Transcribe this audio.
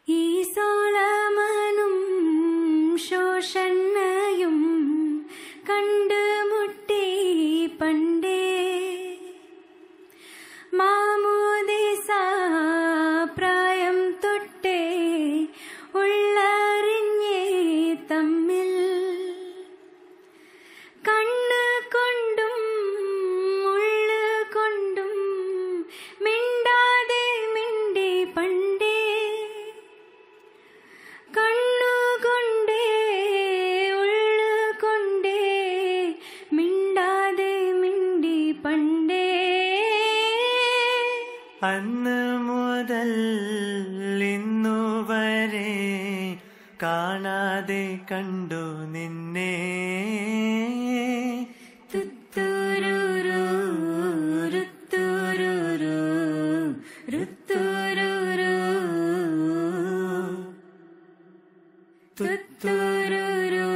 ഈ സോളമനും ശോഷണ്ണയും കണ്ടുമുട്ടി പണ്ടേ മാമോദിസ പ്രായം തൊട്ടേ ഉള്ളറിഞ്ഞേ തമ്മിൽ കണ്ണ് കൊണ്ടും ഉള്ളു കൊണ്ടും മിണ്ടാതെ മിണ്ടി പണ്ടേ കണ്ണുകൊണ്ടേ ഉള്ളു കൊണ്ടേ മിണ്ടാതെ മിണ്ടി പണ്ടേ അന്ന് മുതൽ ഇന്നു വരെ കാണാതെ കണ്ടു നിന്നെ തുത്തൂരുരു, രുത്തൂരുരു, രുത്തൂരുരു. തുത്തൂരുരു,